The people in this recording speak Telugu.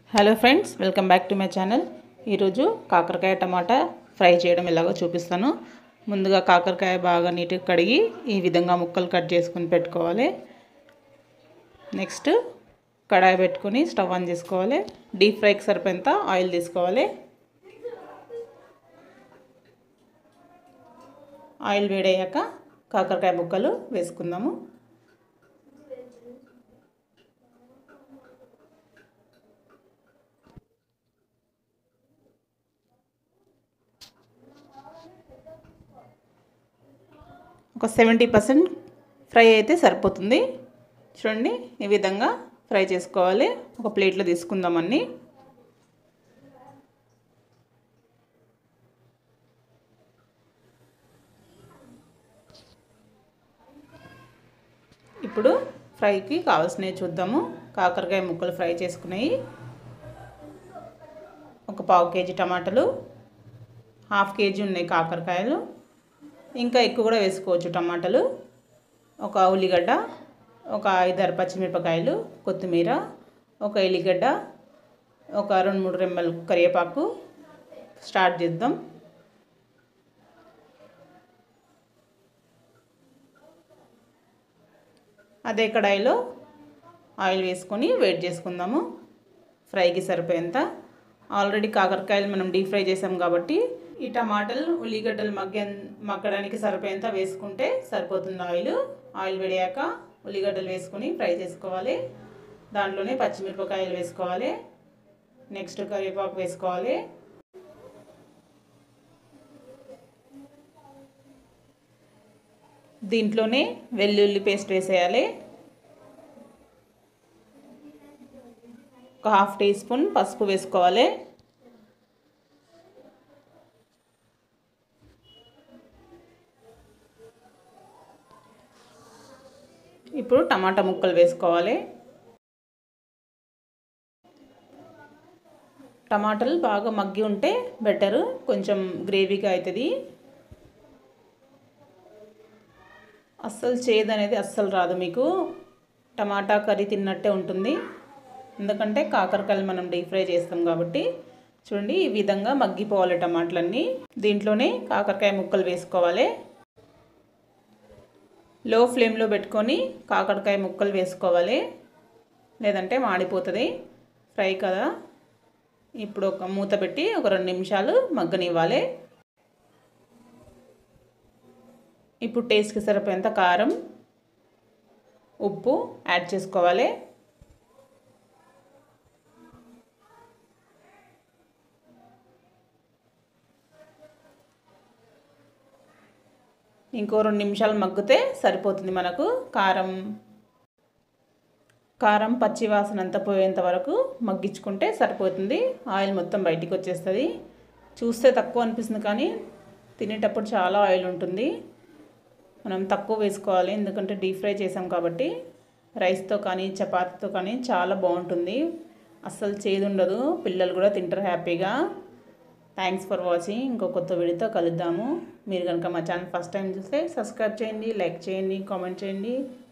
hello friends welcome back to my channel ఈరోజు కాకరకాయ టమాటా ఫ్రై చేయడం ఎలాగో చూపిస్తాను ముందుగా కాకరకాయ బాగా నీట్గా కడిగి ఈ విధంగా ముక్కలు కట్ చేసుకుని పెట్టుకోవాలి నెక్స్ట్ కడాయి పెట్టుకొని స్టవ్ ఆన్ చేసుకోవాలి డీప్ ఫ్రైకి సరిపోయేంత ఆయిల్ తీసుకోవాలి ఆయిల్ వేడయ్యాక కాకరకాయ ముక్కలు వేసుకుందాము ఒక సెవెంటీ పర్సెంట్ ఫ్రై అయితే సరిపోతుంది చూడండి ఈ విధంగా ఫ్రై చేసుకోవాలి ఒక ప్లేట్లో తీసుకుందామని ఇప్పుడు ఫ్రైకి కావాల్సినవి చూద్దాము కాకరకాయ ముక్కలు ఫ్రై చేసుకున్నాయి ఒక పావు కేజీ టమాటాలు హాఫ్ కేజీ ఉన్నాయి కాకరకాయలు ఇంకా ఎక్కువ కూడా వేసుకోవచ్చు టమాటాలు ఒక ఉల్లిగడ్డ ఒక ఐదారు పచ్చిమిరపకాయలు కొత్తిమీర ఒక ఎల్లిగడ్డ ఒక రెండు మూడు రెమ్మలు కరివేపాకు స్టార్ట్ చేద్దాం అదే కడాయిలో ఆయిల్ వేసుకొని వేడి చేసుకుందాము ఫ్రైకి సరిపోయేంత ఆల్రెడీ కాకరకాయలు మనం డీప్ ఫ్రై చేసాం కాబట్టి ఈ టమాటాలు ఉల్లిగడ్డలు మగ్గ మగ్గడానికి సరిపోయేంత వేసుకుంటే సరిపోతుంది ఆయిల్ ఆయిల్ వేడాక ఉల్లిగడ్డలు వేసుకొని ఫ్రై చేసుకోవాలి దాంట్లోనే పచ్చిమిరపకాయలు వేసుకోవాలి నెక్స్ట్ కరివేపాకు వేసుకోవాలి దీంట్లోనే వెల్లుల్లి పేస్ట్ వేసేయాలి ఒక హాఫ్ టీ స్పూన్ పసుపు వేసుకోవాలి ఇప్పుడు టమాటా ముక్కలు వేసుకోవాలి టమాటాలు బాగా మగ్గి ఉంటే బెటరు కొంచెం గ్రేవీగా అవుతుంది అస్సలు చేదు అనేది అస్సలు రాదు మీకు టమాటా కర్రీ తిన్నట్టే ఉంటుంది ఎందుకంటే కాకరకాయలు మనం డీప్ ఫ్రై చేస్తాం కాబట్టి చూడండి ఈ విధంగా మగ్గిపోవాలి టమాటాలన్నీ దీంట్లోనే కాకరకాయ ముక్కలు వేసుకోవాలి లో ఫ్లేమ్లో పెట్టుకొని కాకరకాయ ముక్కలు వేసుకోవాలి లేదంటే మాడిపోతుంది ఫ్రై కదా ఇప్పుడు ఒక మూత పెట్టి ఒక రెండు నిమిషాలు మగ్గనివ్వాలి ఇప్పుడు టేస్ట్కి సరిపోయేంత కారం ఉప్పు యాడ్ చేసుకోవాలి ఇంకో రెండు నిమిషాలు మగ్గితే సరిపోతుంది మనకు కారం కారం పచ్చి వాసన అంతా పోయేంత వరకు మగ్గించుకుంటే సరిపోతుంది ఆయిల్ మొత్తం బయటికి వచ్చేస్తుంది చూస్తే తక్కువ అనిపిస్తుంది కానీ తినేటప్పుడు చాలా ఆయిల్ ఉంటుంది మనం తక్కువ వేసుకోవాలి ఎందుకంటే డీప్ ఫ్రై చేసాం కాబట్టి రైస్తో కానీ చపాతీతో కానీ చాలా బాగుంటుంది అస్సలు చేదు ఉండదు పిల్లలు కూడా తింటారు హ్యాపీగా థ్యాంక్స్ ఫర్ వాచింగ్ ఇంకో కొత్త వీడియోతో కలుద్దాము మీరు కనుక మా ఛానల్ ఫస్ట్ టైం చూస్తే సబ్స్క్రైబ్ చేయండి లైక్ చేయండి కామెంట్ చేయండి